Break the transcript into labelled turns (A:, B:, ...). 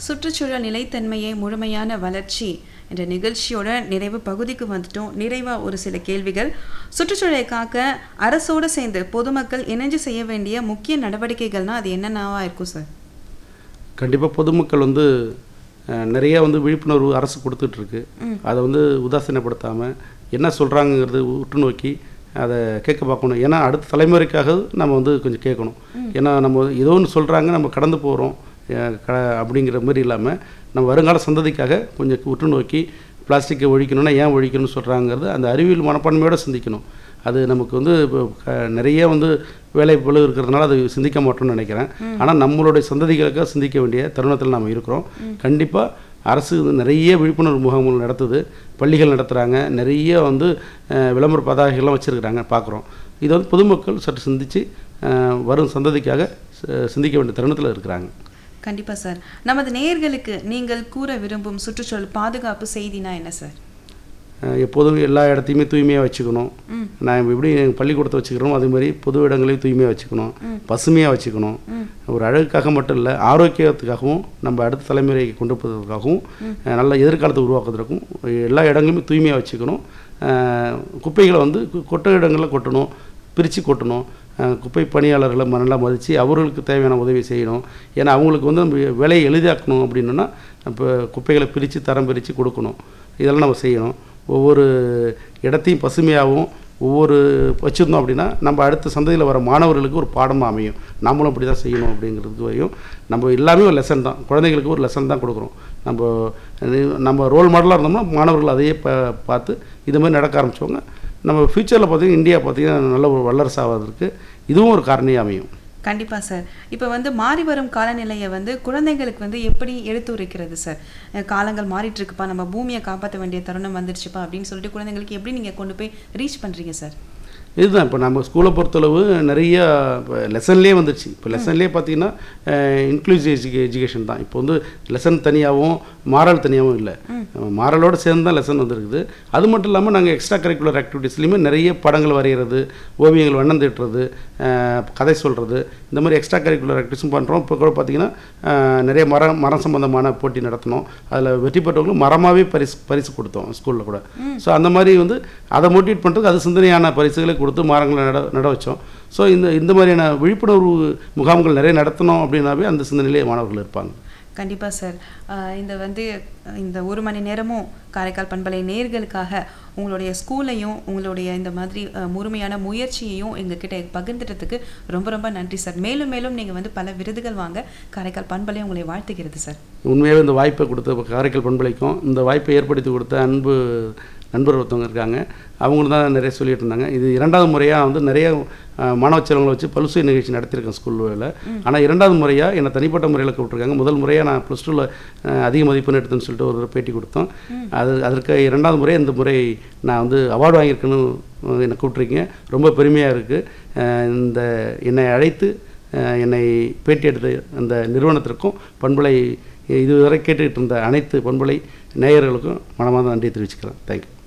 A: சுற்றுச்சூழல் நிலைத்தன்மையை முழுமையான வளர்ச்சி என்ற நிகழ்ச்சியோட நிறைவு பகுதிக்கு வந்துட்டோம் நிறைவா ஒரு சில கேள்விகள் சுற்றுச்சூழலை காக்க அரசோடு சேர்ந்து பொதுமக்கள் இணைஞ்சு செய்ய வேண்டிய முக்கிய நடவடிக்கைகள்னா அது என்னென்னவா இருக்கும் சார்
B: கண்டிப்பாக பொதுமக்கள் வந்து அஹ், நிறைய வந்து விழிப்புணர்வு அரசு கொடுத்துட்ருக்கு அதை வந்து உதாசீனப்படுத்தாமல் என்ன சொல்கிறாங்கங்கிறது உற்று நோக்கி அதை கேட்க பார்க்கணும் ஏன்னா அடுத்த தலைமுறைக்காக நம்ம வந்து கொஞ்சம் கேட்கணும் ஏன்னா நம்ம ஏதோ ஒன்று சொல்கிறாங்க நம்ம கடந்து போகிறோம் க அப்படிங்கிற மாதிரி இல்லாமல் நம்ம வருங்கால சந்ததிக்காக கொஞ்சம் உற்று நோக்கி பிளாஸ்டிக்கை ஒழிக்கணும்னா ஏன் ஒழிக்கணும்னு சொல்கிறாங்கிறது அந்த அறிவியல் மனப்பான்மையோடு சிந்திக்கணும் அது நமக்கு வந்து இப்போ க- நிறைய வந்து வேலை பளு இருக்கிறதுனால அது சிந்திக்க மாட்டோம்னு நினைக்கிறேன் ஆனால் நம்மளுடைய சந்ததிகளுக்காக சிந்திக்க வேண்டிய தருணத்தில் நாம் இருக்கிறோம் கண்டிப்பாக அரசு வந்து நிறைய விழிப்புணர்வு முகாம்கள் நடத்துது பள்ளிகள் நடத்துகிறாங்க நிறைய வந்து அஹ், விளம்பர பதாகைகள்லாம் வச்சுருக்கிறாங்க பார்க்குறோம் இது வந்து பொதுமக்கள் சற்று சிந்தித்து வரும் சந்ததிக்காக சி- சிந்திக்க வேண்டிய தருணத்தில் இருக்கிறாங்க
A: கண்டிப்பா சார் நமது நேயர்களுக்கு நீங்கள் கூற விரும்பும் சுற்றுச்சூழல் பாதுகாப்பு செய்தினா என்ன சார்
B: அஹ், எப்போதும் எல்லா இடத்தையுமே தூய்மையாக வச்சுக்கணும் நான் எப்படி எங்கள் பள்ளிக்கூடத்தை வச்சுக்கிறோம் அதே மாதிரி பொது இடங்களையும் தூய்மையாக வச்சுக்கணும் பசுமையாக வச்சுக்கணும் ஒரு அழகுக்காக மட்டும் இல்லை ஆரோக்கியத்துக்காகவும் நம்ம அடுத்த தலைமுறைக்கு கொண்டு போவதற்காகவும் அஹ், நல்ல எதிர்காலத்தை உருவாக்குவதற்கும் எல்லா இடங்களுமே தூய்மையாக வச்சுக்கணும் அஹ், குப்பைகளை வந்து கு- கொட்ட இடங்களில் கொட்டணும் பிரித்து கொட்டணும் அஹ், குப்பை பணியாளர்களை நல்லா மதித்து அவர்களுக்கு தேவையான உதவி செய்யணும் ஏன்னா அவங்களுக்கு வந்து நம்ம வேலையை எளிதாக்கணும் அப்படின்னா இப்போ குப்பைகளை பிரித்து தரம் பிரித்து கொடுக்கணும் இதெல்லாம் நம்ம செய்யணும் ஒவ்வொரு இடத்தையும் பசுமையாகவும் ஒவ்வொரு வச்சுருந்தோம் அப்படின்னா நம்ம அடுத்த சந்ததியில் வர மாணவர்களுக்கு ஒரு பாடமாக அமையும் நம்மளும் அப்படி தான் செய்யணும் அப்படிங்கிறதுக்கு வரையும் நம்ம எல்லாமே ஒரு லெசன் தான் குழந்தைங்களுக்கு ஒரு லெசன் தான் கொடுக்குறோம் நம்ம நம்ம ரோல் மாடலாக இருந்தோம்னா மாணவர்கள் அதையே பா பார்த்து இது மாதிரி நடக்க ஆரம்பிச்சவங்க நம்ம ஃப்யூச்சரில் பார்த்தீங்கன்னா இந்தியா பார்த்தீங்கன்னா நல்ல ஒரு வல்லரசு ஆவதற்கு இதுவும் ஒரு காரணியாக அமையும்
A: கண்டிப்பா சார் இப்போ வந்து மாறி வரும் காலநிலையை வந்து குழந்தைங்களுக்கு வந்து எப்படி எடுத்து உரைக்கிறது சார் அஹ் காலங்கள் மாறிட்டு இருக்குப்பா நம்ம பூமியை காப்பாற்ற வேண்டிய தருணம் வந்துருச்சுப்பா அப்படின்னு சொல்லிட்டு குழந்தைங்களுக்கு எப்படி நீங்க கொண்டு போய் ரீச் பண்றீங்க சார்
B: இதுதான் இப்போ நம்ம ஸ்கூலை பொறுத்தளவு நிறைய இப்போ லெசன்லேயே வந்துருச்சு இப்போ லெசன்லேயே பார்த்தீங்கன்னா இன்க்ளூசிவ் எஜுகே எஜுகேஷன் தான் இப்போ வந்து லெசன் தனியாகவும் மாரல் தனியாகவும் இல்லை மாரலோடு சேர்ந்து தான் லெசன் வந்திருக்குது அது மட்டும் இல்லாமல் நாங்கள் எக்ஸ்ட்ரா கரிக்குலர் ஆக்டிவிட்டீஸ்லையுமே நிறைய படங்கள் வரைகிறது ஓவியங்கள் வண்ணம் தீட்டுறது அஹ், கதை சொல்கிறது இந்த மாதிரி எக்ஸ்ட்ரா கரிக்குலர் ஆக்டிவிட்டிஸும் பண்ணுறோம் இப்போ கூட பார்த்தீங்கன்னா அஹ், நிறைய மரம் மரம் சம்பந்தமான போட்டி நடத்தினோம் அதில் வெற்றி பெற்றவங்களுக்கு மரமாகவே பரிசு பரிசு கொடுத்தோம் ஸ்கூலில் கூட ஸோ அந்த மாதிரி வந்து அதை மோட்டிவேட் பண்ணுறதுக்கு அது சிந்தனையான பரிசுகளை கொடுத்து மரங்களை நட நட வச்சோம் ஸோ இந்த இந்த மாதிரியான விழிப்புணர்வு முகாம்கள் நிறைய நடத்தணும் அப்படின்னாவே அந்த சிந்தனையிலே மாணவர்கள் இருப்பாங்க
A: கண்டிப்பா சார் அஹ் இந்த வந்து அஹ் இந்த ஒரு மணி நேரமும் காரைக்கால் பண்பலை நேர்களுக்காக உங்களுடைய ஸ்கூலையும் உங்களுடைய இந்த மாதிரி அஹ், முழுமையான முயற்சியையும் எங்ககிட்ட பகிர்ந்துட்டதுக்கு ரொம்ப ரொம்ப நன்றி சார் மேலும் மேலும் நீங்க வந்து பல விருதுகள் வாங்க காரைக்கால் பண்பலை உங்களை வாழ்த்துகிறது சார்
B: உண்மையாகவே இந்த வாய்ப்பை கொடுத்த காரைக்கால் பண்பலைக்கும் இந்த வாய்ப்பை ஏற்படுத்தி கொடுத்த அன்பு நண்பர் ஒருத்தவங்க இருக்காங்க அவங்களும் தான் நிறைய சொல்லிட்டு இருந்தாங்க இது இரண்டாவது முறையாக வந்து நிறைய அஹ், மாணவ செல்வங்களை வச்சு பல்சுவை நிகழ்ச்சி நடத்தியிருக்கேன் ஸ்கூலில் ஆனால் இரண்டாவது முறையாக என்னை தனிப்பட்ட முறையில் கூப்பிட்ருக்காங்க முதல் முறையாக நான் ப்ளஸ் டூவில் அதிக மதிப்பெண் எடுத்தேன்னு சொல்லிட்டு ஒரு தடவை பேட்டி கொடுத்தோம் அது அதற்கு இரண்டாவது முறை இந்த முறை நான் வந்து அவார்டு வாங்கியிருக்கேன்னு அஹ், என்னை கூப்பிட்ருக்கீங்க ரொம்ப பெருமையாக இருக்குது இந்த என்னை அழைத்து அஹ், என்னை பேட்டி எடுத்த அந்த நிறுவனத்திற்கும் பண்பலை இதுவரை கேட்டுக்கிட்டு இருந்த அனைத்து பண்பலை நேயர்களுக்கும் மனமார்ந்த நன்றி தெரிவிச்சுக்கிறேன் தேங்க்யூ